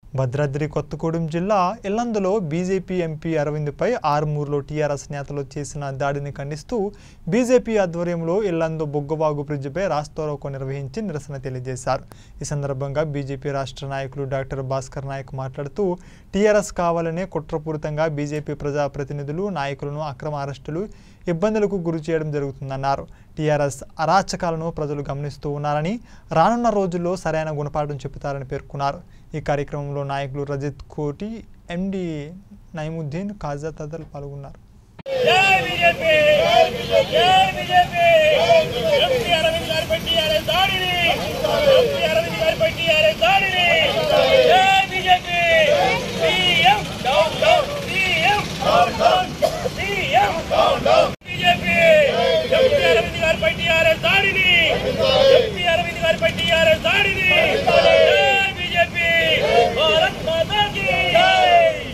భద్రాద్రి కొత్తగూడెం జిల్లా ఎల్లందులో BJP MP అరవింద్పై ఆరుమూరులో టీఆర్ఎస్ నేతలు చేసిన దాడిని ఖండిస్తూ బీజేపీ ఆధ్వర్యంలో ఎల్లందు బొగ్గవాగు బ్రిడ్జిపై రాస్తారోకో నిర్వహించి నిరసన తెలియజేశారు ఈ సందర్భంగా బీజేపీ రాష్ట్ర నాయకులు డాక్టర్ భాస్కర్ నాయక్ మాట్లాడుతూ టీఆర్ఎస్ కావాలనే కుట్రపూరితంగా బీజేపీ ప్రజాప్రతినిధులు నాయకులను అక్రమ అరెస్టులు ఇబ్బందులకు గురి చేయడం జరుగుతుందన్నారు టీఆర్ఎస్ అరాచకాలను ప్రజలు గమనిస్తూ ఉన్నారని రానున్న రోజుల్లో సరైన గుణపాఠం చెబుతారని పేర్కొన్నారు ఈ కార్యక్రమంలో నాయకులు రజిత్ కోటి ఎండి నైముద్దీన్ ఖాజా తదితరులు పాల్గొన్నారు జై బీజేపీ జై బీజేపీ ఎంపీ అరవింద్ గారిపై టీఆర్ఎస్ దాడిని ఎంపీ అరవింద్ గారిపై టీఆర్ఎస్ దాడిని జై BJP CM down down CM down down CM down down BJP MP Arvind గారిపై టీఆర్ఎస్ దాడిని ఎంపీ అరవింద్ గారిపై టీఆర్ఎస్ దాడిని జై బీజేపీ భారత్ మాతా కీ జై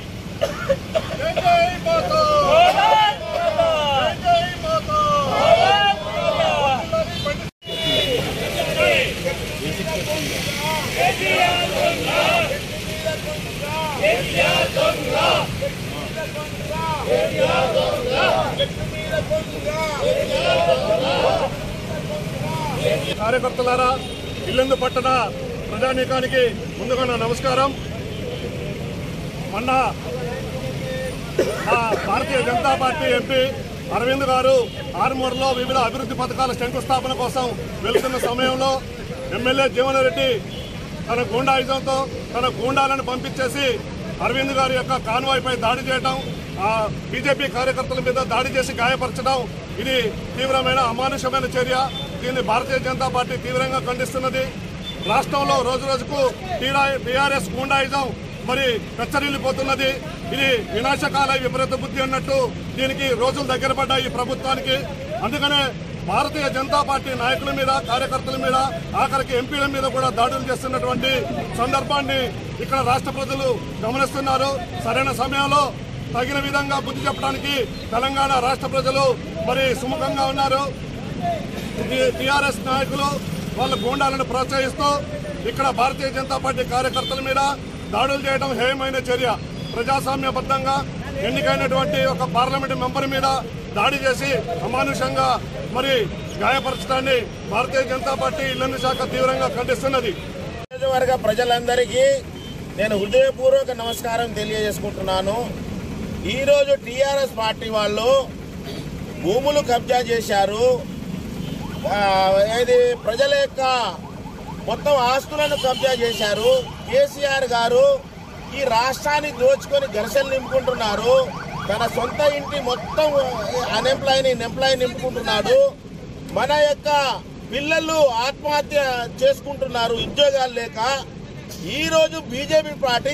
భారత్ మాతా భారత్ మాతా కార్యకర్తలారా ఇల్లందు పట్టణ ప్రజానీకానికి ముందుగా నా నమస్కారం మొన్న మా భారతీయ జనతా పార్టీ ఎంపీ అరవింద్ గారు ఆరుమూరులో వివిధ అభివృద్ధి పథకాల శంకుస్థాపన కోసం వెళ్తున్న సమయంలో ఎమ్మెల్యే జీవన్ రెడ్డి తన గూండాయుధంతో తన గూండాలను పంపించేసి అరవింద్ గారి యొక్క కాన్వాయ్పై దాడి చేయడం ఆ బీజేపీ కార్యకర్తల మీద దాడి చేసి గాయపరచడం ఇది తీవ్రమైన అమానుషమైన చర్య దీన్ని భారతీయ జనతా పార్టీ తీవ్రంగా ఖండిస్తున్నది రాష్ట్రంలో రోజు రోజుకు టీఆర్ఎస్ గూండాయిజం మరి కచ్చరిల్లిపోతున్నది ఇది వినాశకాల విపరీత బుద్ధి అన్నట్టు దీనికి రోజులు దగ్గర పడ్డాయి ఈ ప్రభుత్వానికి అందుకనే భారతీయ జనతా పార్టీ నాయకుల మీద కార్యకర్తల మీద ఆఖరికి ఎంపీల మీద కూడా దాడులు చేస్తున్నటువంటి సందర్భాన్ని ఇక్కడ రాష్ట్ర ప్రజలు గమనిస్తున్నారు సరైన సమయంలో తగిన విధంగా బుద్ధి చెప్పడానికి తెలంగాణ రాష్ట్ర ప్రజలు మరి సుముఖంగా ఉన్నారు టిఆర్ఎస్ నాయకులు వాళ్ళ గూండాలను ప్రోత్సహిస్తూ ఇక్కడ భారతీయ జనతా పార్టీ కార్యకర్తల మీద దాడులు చేయడం హేయమైన చర్య ప్రజాస్వామ్యబద్ధంగా ఎన్నికైనటువంటి ఒక పార్లమెంటు మెంబర్ మీద దాడి చేసి అమానుషంగా మరి గాయపరచడాన్ని భారతీయ జనతా పార్టీ ఇళ్ల శాఖ తీవ్రంగా ఖండిస్తున్నది నియోజకవర్గ ప్రజలందరికీ నేను హృదయపూర్వక నమస్కారం తెలియజేసుకుంటున్నాను ఈరోజు టీఆర్ఎస్ పార్టీ వాళ్ళు భూములు కబ్జా చేశారు ఆ, ఏది ప్రజల యొక్క మొత్తం ఆస్తులను కబ్జా చేశారు కేసీఆర్ గారు ఈ రాష్ట్రాన్ని దోచుకొని ఘర్షణ నింపుకుంటున్నారు తన సొంత ఇంటి మొత్తం అన్ఎంప్లాయ్ని ఎంప్లాయ్ నింపుకుంటున్నాడు మన యొక్క పిల్లలు ఆత్మహత్య చేసుకుంటున్నారు ఉద్యోగాలు లేక ఈ రోజు బీజేపీ పార్టీ